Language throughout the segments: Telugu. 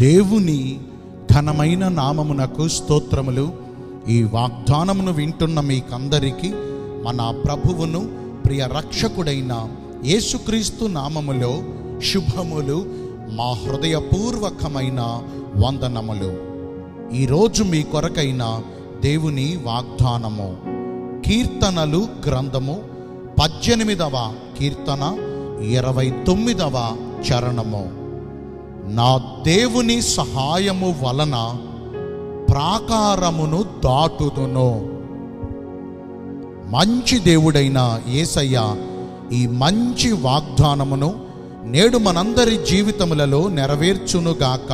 దేవుని ఘనమైన నామమునకు స్తోత్రములు ఈ వాగ్దానమును వింటున్న మీకందరికీ మన ప్రభువును ప్రియ రక్షకుడైన యేసుక్రీస్తు నామములో శుభములు మా హృదయపూర్వకమైన వందనములు ఈరోజు మీ కొరకైన దేవుని వాగ్దానము కీర్తనలు గ్రంథము పద్దెనిమిదవ కీర్తన ఇరవై తొమ్మిదవ చరణము నా దేవుని సహాయము వలన ప్రాకారమును దాటుదును మంచి దేవుడైన యేసయ్య ఈ మంచి వాగ్దానమును నేడు మనందరి జీవితములలో నెరవేర్చునుగాక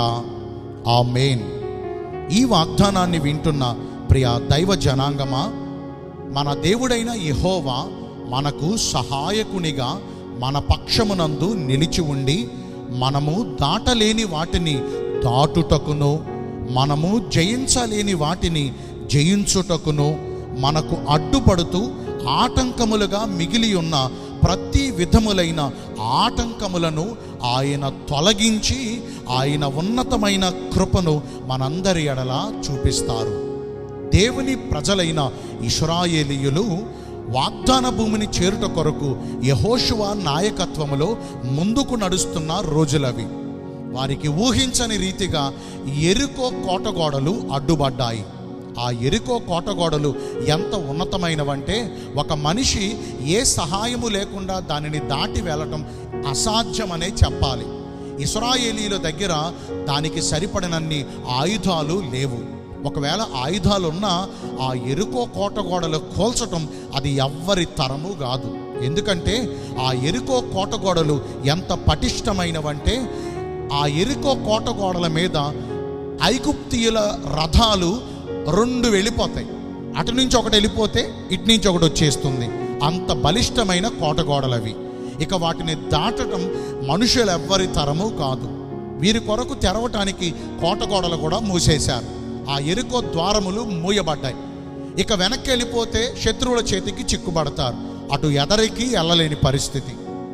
ఆమేన్ ఈ వాగ్దానాన్ని వింటున్న ప్రియ దైవ జనాంగమా మన దేవుడైన యెహోవా మనకు సహాయకునిగా మన పక్షమునందు నిలిచి ఉండి మనము దాటలేని వాటిని దాటుటకును మనము జయించలేని వాటిని జయించుటకును మనకు అడ్డుపడుతూ ఆటంకములుగా మిగిలి ఉన్న ప్రతి విధములైన ఆటంకములను ఆయన తొలగించి ఆయన ఉన్నతమైన కృపను మనందరి ఎడల చూపిస్తారు దేవుని ప్రజలైన ఇస్రాయేలీయులు వాగ్దాన భూమిని చేరుట కొరకు యహోషువ నాయకత్వములో ముందుకు నడుస్తున్న రోజులవి వారికి ఊహించని రీతిగా ఎరుకో కోటగోడలు అడ్డుపడ్డాయి ఆ ఎరుకో కోటగోడలు ఎంత ఉన్నతమైనవంటే ఒక మనిషి ఏ సహాయము లేకుండా దానిని దాటి వెళ్ళటం అసాధ్యమనే చెప్పాలి ఇస్రాయేలీల దగ్గర దానికి సరిపడినన్ని ఆయుధాలు లేవు ఒకవేళ ఆయుధాలు ఉన్నా ఆ ఎరుకో కోటగోడలు కోల్చటం అది ఎవ్వరి తరము కాదు ఎందుకంటే ఆ ఎరుకో కోటగోడలు ఎంత పటిష్టమైనవంటే ఆ ఎరుకో కోటగోడల మీద ఐగుప్తియుల రథాలు రెండు వెళ్ళిపోతాయి అటు నుంచి ఒకటి వెళ్ళిపోతే ఇటు నుంచి ఒకటి వచ్చేస్తుంది అంత బలిష్టమైన కోటగోడలవి ఇక వాటిని దాటటం మనుషులు ఎవ్వరి తరము కాదు వీరి కొరకు తెరవటానికి కోటగోడలు కూడా మూసేశారు ఆ ఎరుకో ద్వారములు మూయబడ్డాయి ఇక వెనక్కి వెళ్ళిపోతే శత్రువుల చేతికి చిక్కుబడతారు అటు ఎదరికి వెళ్ళలేని పరిస్థితి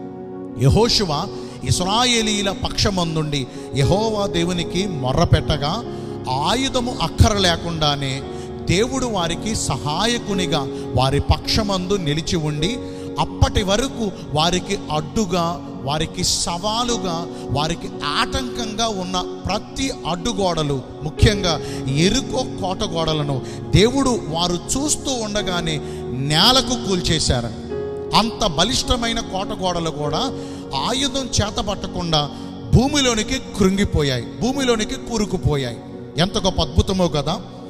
యహోశువ ఇస్రాయేలీల పక్షమందుండి యహోవా దేవునికి మొర్రపెట్టగా ఆయుధము అక్కర లేకుండానే దేవుడు వారికి సహాయకునిగా వారి పక్షమందు నిలిచి ఉండి అప్పటి వరకు వారికి అడ్డుగా వారికి సవాలుగా వారికి ఆటంకంగా ఉన్న ప్రతి అడ్డుగోడలు ముఖ్యంగా ఎరుకో కోటగోడలను దేవుడు వారు చూస్తూ ఉండగానే నేలకు కూల్చేశారు అంత బలిష్టమైన కోటగోడలు కూడా ఆయుధం చేతపట్టకుండా భూమిలోనికి కృంగిపోయాయి భూమిలోనికి కూరుకుపోయాయి ఎంత గొప్ప అద్భుతమో కదా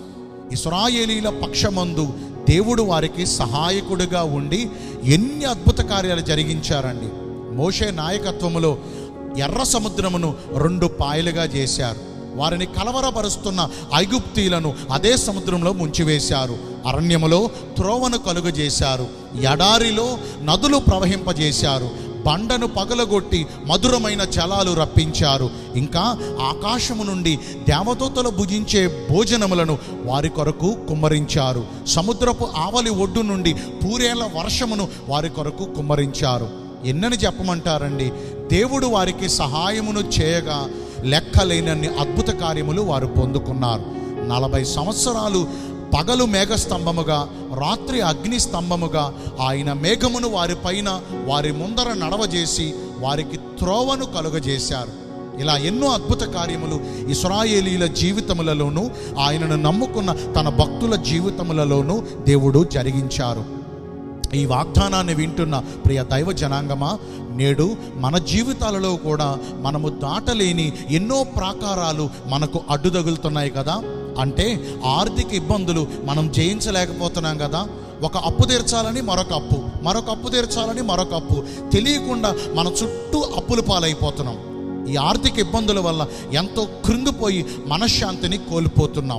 ఇస్రాయేలీల పక్షమందు దేవుడు వారికి సహాయకుడిగా ఉండి ఎన్ని అద్భుత కార్యాలు జరిగించారండి మోషే నాయకత్వములో ఎర్ర సముద్రమును రెండు పాయలుగా చేశారు వారిని కలవరపరుస్తున్న ఐగుప్తీలను అదే సముద్రంలో ముంచివేశారు అరణ్యములో త్రోవను కలుగజేశారు ఎడారిలో నదులు ప్రవహింపజేశారు బండను పగలగొట్టి మధురమైన జలాలు రప్పించారు ఇంకా ఆకాశము నుండి దేవదూతలు భుజించే భోజనములను వారి కొరకు కుమ్మరించారు సముద్రపు ఆవలి ఒడ్డు నుండి పూరేళ్ల వర్షమును వారి కొరకు కుమ్మరించారు ఎన్నని చెప్పమంటారండి దేవుడు వారికి సహాయమును చేయగా లెక్కలేనన్ని అద్భుత కార్యములు వారు పొందుకున్నారు నలభై సంవత్సరాలు పగలు మేఘస్తంభముగా రాత్రి అగ్ని స్తంభముగా ఆయన మేఘమును వారి పైన వారి ముందర నడవజేసి వారికి త్రోవను కలుగజేశారు ఇలా ఎన్నో అద్భుత కార్యములు ఇస్రాయేలీల జీవితములలోనూ ఆయనను నమ్ముకున్న తన భక్తుల జీవితములలోనూ దేవుడు జరిగించారు ఈ వాగ్దానాన్ని వింటున్న ప్రియ దైవ జనాంగమా నేడు మన జీవితాలలో కూడా మనము దాటలేని ఎన్నో ప్రాకారాలు మనకు అడ్డు తగులుతున్నాయి కదా అంటే ఆర్థిక ఇబ్బందులు మనం జయించలేకపోతున్నాం కదా ఒక అప్పు తీర్చాలని మరొక అప్పు మరొక అప్పు తీర్చాలని మరొక అప్పు తెలియకుండా మన చుట్టూ అప్పుల పాలైపోతున్నాం ఈ ఆర్థిక ఇబ్బందుల వల్ల ఎంతో కృంగిపోయి మనశ్శాంతిని కోల్పోతున్నాం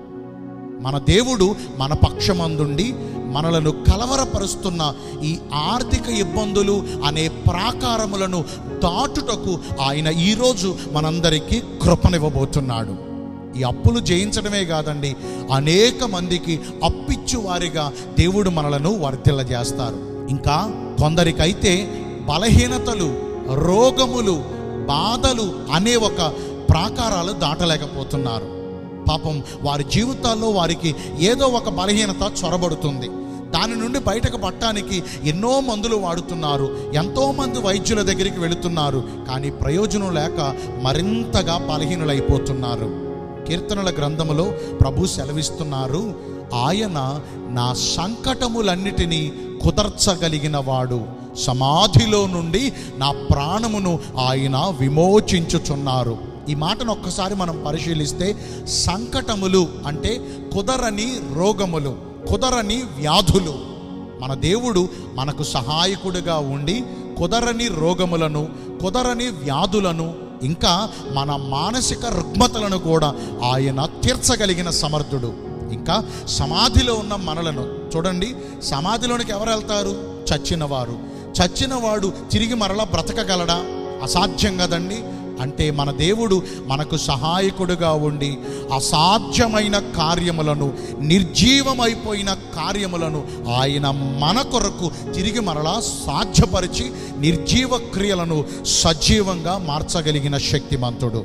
మన దేవుడు మన పక్షమందుండి మనలను కలవరపరుస్తున్న ఈ ఆర్థిక ఇబ్బందులు అనే ప్రాకారములను దాటుటకు ఆయన ఈరోజు మనందరికీ కృపనివ్వబోతున్నాడు ఈ అప్పులు జయించడమే కాదండి అనేక మందికి అప్పిచ్చు వారిగా దేవుడు మనలను వర్ధిల్లజేస్తారు ఇంకా కొందరికైతే బలహీనతలు రోగములు బాధలు అనే ఒక ప్రాకారాలు దాటలేకపోతున్నారు పాపం వారి జీవితాల్లో వారికి ఏదో ఒక బలహీనత చొరబడుతుంది దాని నుండి బయటకు పట్టడానికి ఎన్నో మందులు వాడుతున్నారు ఎంతోమంది వైద్యుల దగ్గరికి వెళుతున్నారు కానీ ప్రయోజనం లేక మరింతగా బలహీనులైపోతున్నారు కీర్తనల గ్రంథములో ప్రభు సెలవిస్తున్నారు ఆయన నా సంకటములన్నిటినీ కుదర్చగలిగిన వాడు సమాధిలో నుండి నా ప్రాణమును ఆయన విమోచించుచున్నారు ఈ మాటను ఒక్కసారి మనం పరిశీలిస్తే సంకటములు అంటే కుదరని రోగములు కుదరని వ్యాధులు మన దేవుడు మనకు సహాయకుడిగా ఉండి కుదరని రోగములను కుదరని వ్యాధులను ఇంకా మన మానసిక రుగ్మతలను కూడా ఆయన తీర్చగలిగిన సమర్థుడు ఇంకా సమాధిలో ఉన్న మనలను చూడండి సమాధిలోనికి ఎవరు వెళ్తారు చచ్చినవారు చచ్చినవాడు తిరిగి మరలా బ్రతకగలడా అసాధ్యం కదండి అంటే మన దేవుడు మనకు సహాయకుడుగా ఉండి అసాధ్యమైన కార్యములను నిర్జీవమైపోయిన కార్యములను ఆయన మన కొరకు తిరిగి మరలా సాధ్యపరిచి నిర్జీవ క్రియలను సజీవంగా మార్చగలిగిన శక్తిమంతుడు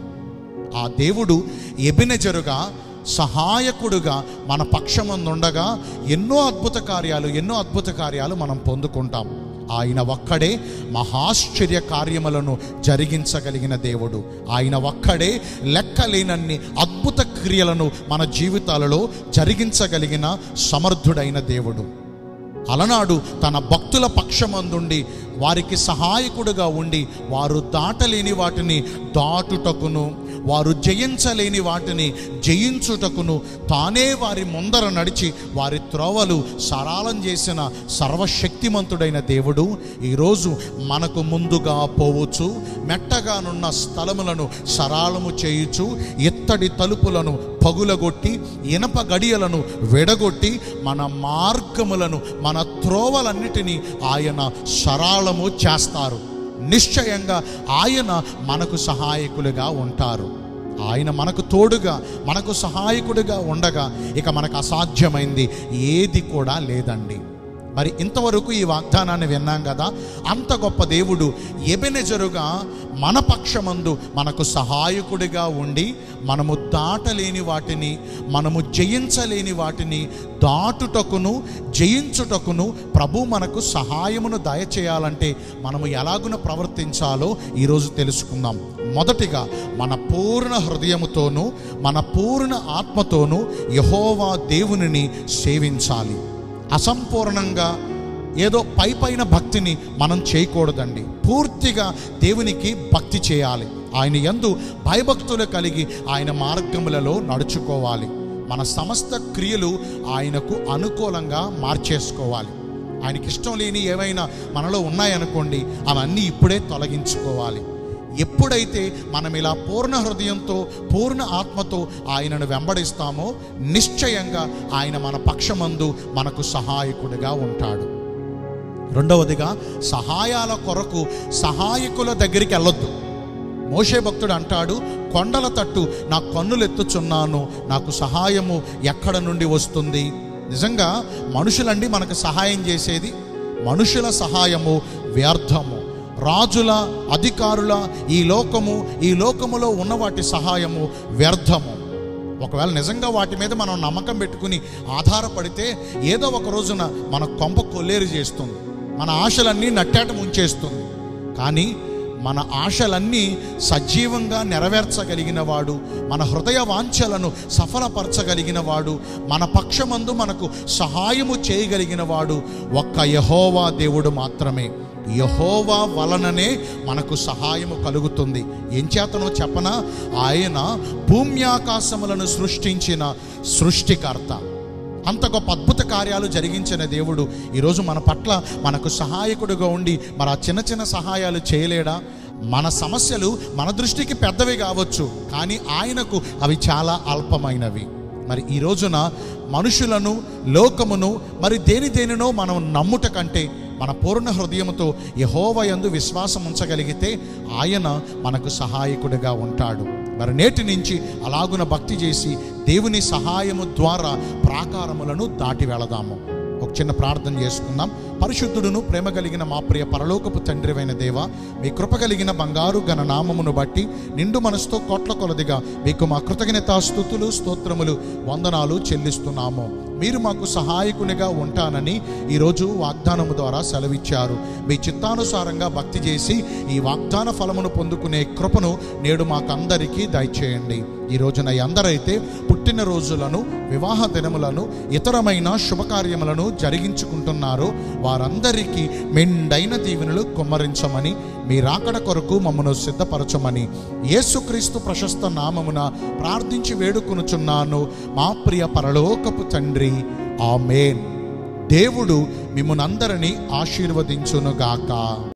ఆ దేవుడు ఎబినెజరుగా సహాయకుడుగా మన పక్షమందుండగా ఎన్నో అద్భుత కార్యాలు ఎన్నో అద్భుత కార్యాలు మనం పొందుకుంటాం ఆయన ఒక్కడే మహాశ్చర్య కార్యములను జరిగించగలిగిన దేవుడు ఆయన ఒక్కడే లెక్కలేనన్ని అద్భుత క్రియలను మన జీవితాలలో జరిగించగలిగిన సమర్థుడైన దేవుడు అలనాడు తన భక్తుల పక్షమందుండి వారికి సహాయకుడుగా ఉండి వారు దాటలేని వాటిని దాటుటకును వారు జయించలేని వాటిని జయించుటకును తానే వారి ముందర నడిచి వారి త్రోవలు సరాలం చేసిన సర్వశక్తిమంతుడైన దేవుడు ఈరోజు మనకు ముందుగా పోవచ్చు మెట్టగానున్న స్థలములను సరాలము చేయుచు ఇత్తడి తలుపులను పగులగొట్టి ఇనప గడియలను విడగొట్టి మన మార్గములను మన త్రోవలన్నిటినీ ఆయన సరాళము చేస్తారు నిశ్చయంగా ఆయన మనకు సహాయకులుగా ఉంటారు ఆయన మనకు తోడుగా మనకు సహాయకుడిగా ఉండగా ఇక మనకు అసాధ్యమైంది ఏది కూడా లేదండి మరి ఇంతవరకు ఈ వాగ్దానాన్ని విన్నాం కదా అంత గొప్ప దేవుడు ఎబెనెజరుగా మన పక్షమందు మనకు సహాయకుడిగా ఉండి మనము దాటలేని వాటిని మనము జయించలేని వాటిని దాటుటకును జయించుటకును ప్రభు మనకు సహాయమును దయచేయాలంటే మనము ఎలాగున ప్రవర్తించాలో ఈరోజు తెలుసుకుందాం మొదటిగా మన పూర్ణ హృదయముతోనూ మన పూర్ణ ఆత్మతోనూ యహోవా దేవునిని సేవించాలి అసంపూర్ణంగా ఏదో పై పైన భక్తిని మనం చేయకూడదండి పూర్తిగా దేవునికి భక్తి చేయాలి ఆయన యందు భయభక్తులు కలిగి ఆయన మార్గములలో నడుచుకోవాలి మన సమస్త క్రియలు ఆయనకు అనుకూలంగా మార్చేసుకోవాలి ఆయనకి ఇష్టం లేని ఏవైనా మనలో ఉన్నాయనుకోండి అవన్నీ ఇప్పుడే తొలగించుకోవాలి ఎప్పుడైతే మనం ఇలా పూర్ణ హృదయంతో పూర్ణ ఆత్మతో ఆయనను వెంబడిస్తామో నిశ్చయంగా ఆయన మన పక్షమందు మనకు సహాయకుడిగా ఉంటాడు రెండవదిగా సహాయాల కొరకు సహాయకుల దగ్గరికి వెళ్ళొద్దు మోషే భక్తుడు అంటాడు కొండల తట్టు నా కన్నులు ఎత్తుచున్నాను నాకు సహాయము ఎక్కడ నుండి వస్తుంది నిజంగా మనుషులండి మనకు సహాయం చేసేది మనుషుల సహాయము వ్యర్థము రాజుల అధికారుల ఈ లోకము ఈ లోకములో ఉన్న వాటి సహాయము వ్యర్థము ఒకవేళ నిజంగా వాటి మీద మనం నమ్మకం పెట్టుకుని ఆధారపడితే ఏదో ఒక రోజున మన కొంప కొల్లేరు చేస్తుంది మన ఆశలన్నీ నట్టాట ముంచేస్తుంది కానీ మన ఆశలన్నీ సజీవంగా నెరవేర్చగలిగిన వాడు మన హృదయ వాంఛలను సఫలపరచగలిగిన వాడు మన పక్షమందు మనకు సహాయము చేయగలిగిన వాడు ఒక్క యహోవా దేవుడు మాత్రమే యహోవా వలననే మనకు సహాయము కలుగుతుంది ఏం చేతనో చెప్పనా ఆయన భూమ్యాకాశములను సృష్టించిన సృష్టికర్త అంత గొప్ప అద్భుత కార్యాలు జరిగించిన దేవుడు ఈరోజు మన పట్ల మనకు సహాయకుడుగా ఉండి మరి ఆ చిన్న చిన్న సహాయాలు చేయలేడా మన సమస్యలు మన దృష్టికి పెద్దవి కావచ్చు కానీ ఆయనకు అవి చాలా అల్పమైనవి మరి ఈ రోజున మనుషులను లోకమును మరి దేని దేనినో మనం నమ్ముట కంటే మన పూర్ణ హృదయముతో యహోవయందు విశ్వాసం ఉంచగలిగితే ఆయన మనకు సహాయకుడిగా ఉంటాడు మరి నేటి నుంచి అలాగున భక్తి చేసి దేవుని సహాయము ద్వారా ప్రాకారములను దాటి వెళదాము ఒక చిన్న ప్రార్థన చేసుకుందాం పరిశుద్ధుడును ప్రేమ కలిగిన మా ప్రియ పరలోకపు తండ్రివైన దేవ మీ కృప కలిగిన బంగారు ఘన నామమును బట్టి నిండు మనసుతో కోట్ల కొలదిగా మీకు మా కృతజ్ఞత స్థుతులు స్తోత్రములు వందనాలు చెల్లిస్తున్నాము మీరు మాకు సహాయకునిగా ఉంటానని ఈరోజు వాగ్దానము ద్వారా సెలవిచ్చారు మీ చిత్తానుసారంగా భక్తి చేసి ఈ వాగ్దాన ఫలమును పొందుకునే కృపను నేడు మాకందరికీ దయచేయండి ఈ రోజున అందరైతే పుట్టినరోజులను వివాహ దినములను ఇతరమైన శుభకార్యములను జరిగించుకుంటున్నారో వారందరికీ మెండైన దీవెనలు కుమ్మరించమని మీ రాకడ కొరకు మమ్మను సిద్ధపరచమని యేసుక్రీస్తు ప్రశస్త నామమున ప్రార్థించి వేడుకొనుచున్నాను మా ప్రియ పరలోకపు తండ్రి ఆమేన్ దేవుడు మిమ్మల్ని అందరినీ ఆశీర్వదించునుగాక